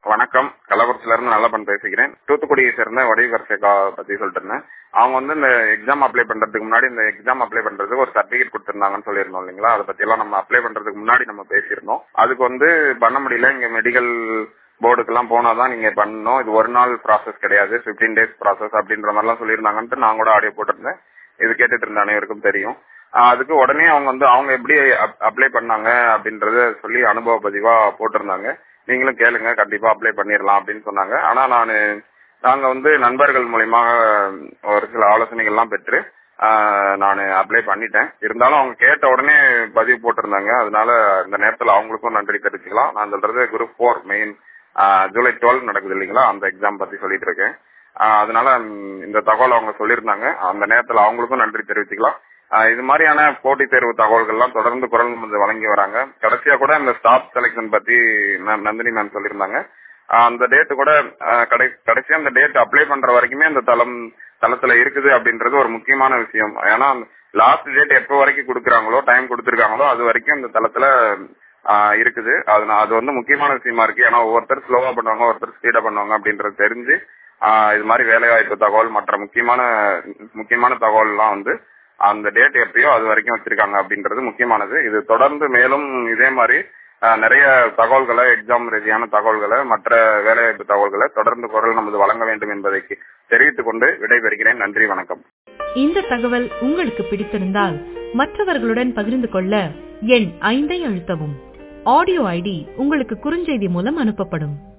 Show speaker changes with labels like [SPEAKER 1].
[SPEAKER 1] வணக்கம் கள்ளக்குறிச்சில இருந்து நல்லப்பன் பேசுகிறேன் தூத்துக்குடியை சேர்ந்த வடிவரசேகா பத்தி சொல்லிட்டு இருந்தேன் அவங்க வந்து இந்த எக்ஸாம் அப்ளை பண்றதுக்கு முன்னாடி இந்த எக்ஸாம் அப்ளை பண்றதுக்கு ஒரு சர்டிபிகேட் கொடுத்திருந்தாங்கன்னு சொல்லியிருந்தோம் இல்லைங்களா அதை பத்தி எல்லாம் நம்ம அப்ளை பண்றதுக்கு முன்னாடி நம்ம பேசியிருந்தோம் அதுக்கு வந்து பண்ண முடியல இங்க மெடிக்கல் போர்டுக்கெல்லாம் போனாதான் நீங்க பண்ணணும் இது ஒரு நாள் ப்ராசஸ் கிடையாது பிப்டீன் டேஸ் ப்ராசஸ் அப்படின்ற மாதிரிலாம் சொல்லியிருந்தாங்கன்ட்டு நான் கூட ஆடியோ போட்டிருந்தேன் இது கேட்டுட்டு இருந்த அனைவருக்கும் தெரியும் ஆஹ் அதுக்கு உடனே அவங்க வந்து அவங்க எப்படி அப்ளை பண்ணாங்க அப்படின்றத சொல்லி அனுபவ பதிவா போட்டிருந்தாங்க நீங்களும் கேளுங்க கண்டிப்பா அப்ளை பண்ணிடலாம் அப்படின்னு சொன்னாங்க ஆனா நான் நாங்க வந்து நண்பர்கள் மூலியமாக ஒரு சில ஆலோசனைகள்லாம் பெற்று நான் அப்ளை பண்ணிட்டேன் இருந்தாலும் அவங்க கேட்ட உடனே பதிவு போட்டிருந்தாங்க அதனால இந்த நேரத்தில் அவங்களுக்கும் நன்றி தெரிவிச்சுக்கலாம் நான் சொல்றது group four main July twelve நடக்குது இல்லைங்களா அந்த எக்ஸாம் பத்தி சொல்லிட்டு இருக்கேன் ஆஹ் அதனால ம், இந்த தகவல் அவங்க சொல்லியிருந்தாங்க அந்த நேரத்தில் அவங்களுக்கும் நன்றி தெரிவிச்சுக்கலாம் ஆஹ் இது மாதிரியான போட்டித் தேர்வு தகவல்கள்லாம் தொடர்ந்து குரல் வந்து வழங்கி வராங்க கடைசியா கூட இந்த ஸ்டாப் செலெக்ஷன் பத்தி மேம் நந்தினி மேம் சொல்லியிருந்தாங்க ஆஹ் அந்த டேட் கூட ஆஹ் கடை கடைசியா அந்த டேட் அப்ளை பண்ற வரைக்குமே அந்த தளம் தளத்துல இருக்குது அப்படின்றது ஒரு முக்கியமான விஷயம் ஏன்னா லாஸ்ட் டேட் எப்போ வரைக்கும் கொடுக்குறாங்களோ டைம் கொடுத்துருக்காங்களோ அது வரைக்கும் இந்த தளத்துல ஆஹ் இருக்குது அது நான் அது வந்து முக்கியமான விஷயமா இருக்கு ஏன்னா ஒவ்வொருத்தர் ஸ்லோவா பண்ணுவாங்க ஒருத்தர் ஸ்பீடா பண்ணுவாங்க அப்படின்றது தெரிஞ்சு ஆஹ் இது மாதிரி வேலைவாய்ப்பு தகவல் மற்ற முக்கியமான முக்கியமான தகவல் எல்லாம் வந்து அந்த டேட் எப்பயோ அது வரைக்கும் வச்சிருக்காங்க அப்படின்றது முக்கியமானது இது தொடர்ந்து மேலும் இதே மாதிரி ஆஹ், நிறைய தகவல்களை எக்ஸாம் ரீதியான தகவல்களை மற்ற வேலைவாய்ப்பு தகவல்களை தொடர்ந்து குரல் நமது வழங்க வேண்டும் என்பதை தெரிவித்துக் கொண்டு விடைபெறுகிறேன் நன்றி வணக்கம்
[SPEAKER 2] இந்த தகவல் உங்களுக்கு பிடித்திருந்தால் மற்றவர்களுடன் பகிர்ந்து கொள்ள எண் ஐந்தை அழுத்தவும் ஆடியோ ஐடி உங்களுக்கு குறுஞ்செய்தி மூலம் அனுப்பப்படும்